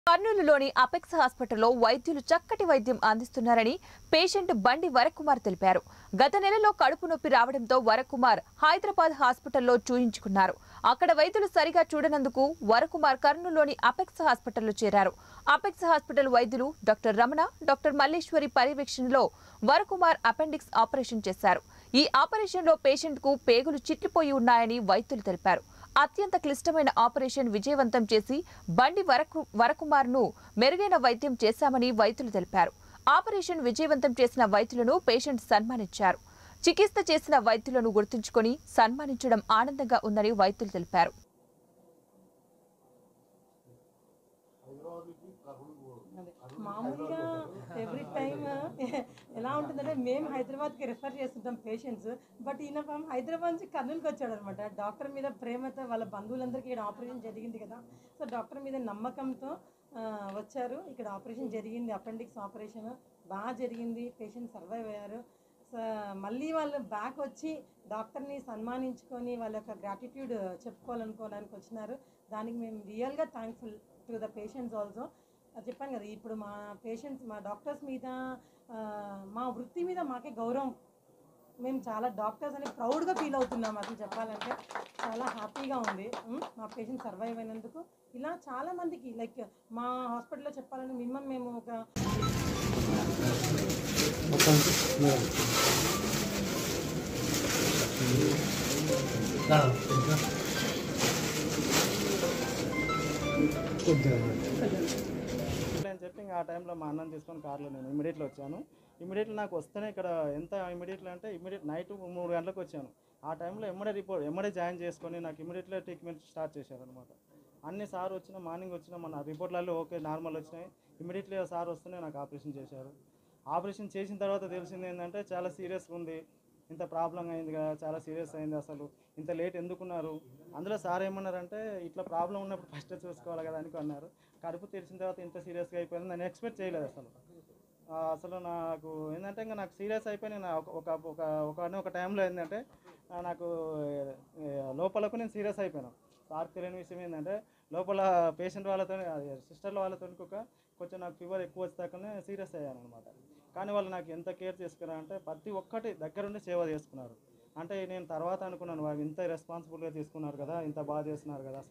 కర్నూలులోని Apex హాస్పిటల్లో వైద్యులు చక్కటి వైద్యం అందిస్తున్నారని పేషెంట్ బండి వరకుమార్ తెలిపారు గత నెలలో కడుపు నొప్పి రావడంతో వరకుమార్ హైదరాబాద్ హాస్పిటల్లో చూయించుకున్నారు అక్కడ వైద్యులు సరిగా చూడనందుకు వరకుమార్ కర్నూలులోని అపెక్స్ హాస్పిటల్లో చేరారు అపెక్స్ హాస్పిటల్ వైద్యులు డాక్టర్ రమణ డాక్టర్ మల్లేశ్వరి పర్యవేక్షణలో వరకుమార్ అపెండిక్స్ ఆపరేషన్ చేశారు ఈ ఆపరేషన్లో పేషెంట్కు పేగులు చిట్లిపోయి ఉన్నాయని వైద్యులు తెలిపారు అత్యంత క్లిష్టమైన ఆపరేషన్ విజయవంతం చేసి బండి వరకు వరకుమార్ను మెరుగైన వైద్యం చేశామని వైద్యులు తెలిపారు ఆపరేషన్ విజయవంతం చేసిన వైద్యులను పేషెంట్ సన్మానించారు చికిత్స చేసిన వైద్యులను గుర్తుంచుకొని సన్మానించడం ఆనందంగా ఉందని వైద్యులు తెలిపారు అదే మామూలుగా ఎవ్రీ టైమ్ ఎలా ఉంటుందంటే మేము హైదరాబాద్కి రెఫర్ చేస్తుంటాం పేషెంట్స్ బట్ ఈయన పాపం హైదరాబాద్ నుంచి కర్నూలుకి వచ్చాడు అనమాట డాక్టర్ మీద ప్రేమతో వాళ్ళ బంధువులందరికీ ఇక్కడ ఆపరేషన్ జరిగింది కదా సో డాక్టర్ మీద నమ్మకంతో ఆ, వచ్చారు ఇక్కడ ఆపరేషన్ జరిగింది అపెండిక్స్ ఆపరేషన్ బాగా జరిగింది పేషెంట్ సర్వైవ్ అయ్యారు సో మళ్ళీ వాళ్ళు బ్యాక్ వచ్చి డాక్టర్ని సన్మానించుకొని వాళ్ళ యొక్క గ్రాటిట్యూడ్ చెప్పుకోవాలనుకోవడానికి వచ్చినారు దానికి మేము రియల్గా thankful to the patients also అది చెప్పాను కదా ఇప్పుడు మా పేషెంట్స్ మా డాక్టర్స్ మీద ఆ, మా వృత్తి మీద మాకే గౌరవం మేము చాలా డాక్టర్స్ అని ప్రౌడ్గా ఫీల్ అవుతున్నాం అసలు చెప్పాలంటే చాలా హ్యాపీగా ఉంది ఉమ్, మా పేషెంట్ సర్వైవ్ అయినందుకు ఇలా చాలా మందికి లైక్ మా హాస్పిటల్లో చెప్పాలంటే మినిమం మేము ఒక అని చెప్పి ఇంకా ఆ టైంలో మా అన్నం తీసుకొని కార్లో నేను ఇమీడియట్లో వచ్చాను ఇమీడియట్లీ నాకు వస్తేనే ఇక్కడ ఎంత ఇమీడియట్లీ అంటే ఇమీడియట్ నైట్ మూడు గంటలకు వచ్చాను ఆ టైంలో ఎమ్మడే రిపోర్ట్ ఎమ్మడే జాయిన్ చేసుకొని నాకు ఇమీడియట్లీ ట్రీట్మెంట్ స్టార్ట్ చేశారనమాట అన్ని సార్ వచ్చిన మార్నింగ్ వచ్చిన మన రిపోర్ట్లలో ఓకే నార్మల్ వచ్చినాయి ఇమీడియట్లీ సార్ వస్తేనే నాకు ఆపరేషన్ చేశారు ఆపరేషన్ చేసిన తర్వాత తెలిసింది ఏంటంటే చాలా సీరియస్గా ఉంది ఇంత ప్రాబ్లం అయింది కదా చాలా సీరియస్ అయింది అసలు ఇంత లేట్ ఎందుకున్నారు అందులో సార్ ఏమన్నారంటే ఇట్లా ప్రాబ్లం ఉన్నప్పుడు ఫస్ట్ చూసుకోవాలి కదా అని అన్నారు కడుపు తెరిచిన తర్వాత ఇంత సీరియస్గా అయిపోయింది నేను ఎక్స్పెక్ట్ చేయలేదు అసలు ఆ, అసలు నాకు ఏంటంటే ఇంకా నాకు సీరియస్ అయిపోయి నేను ఒక ఒక ఒక ఒక ఒక టైంలో ఏంటంటే ఆ, నాకు ఏ, లోపలకు నేను సీరియస్ అయిపోయాను సార్ తెలియని విషయం ఏంటంటే లోపల పేషెంట్ వాళ్ళతో సిస్టర్ల వాళ్ళతో ఒక కొంచెం నాకు ఫీవర్ ఎక్కువ వచ్చాకనే సీరియస్ అయ్యాను అనమాట కానీ వాళ్ళు నాకు ఎంత కేర్ చేసుకున్నారంటే ప్రతి ఒక్కటి దగ్గరుండి సేవ చేసుకున్నారు అంటే నేను తర్వాత అనుకున్నాను వాళ్ళు ఇంత రెస్పాన్సిబుల్గా తీసుకున్నారు కదా ఇంత బాగా చేస్తున్నారు కదా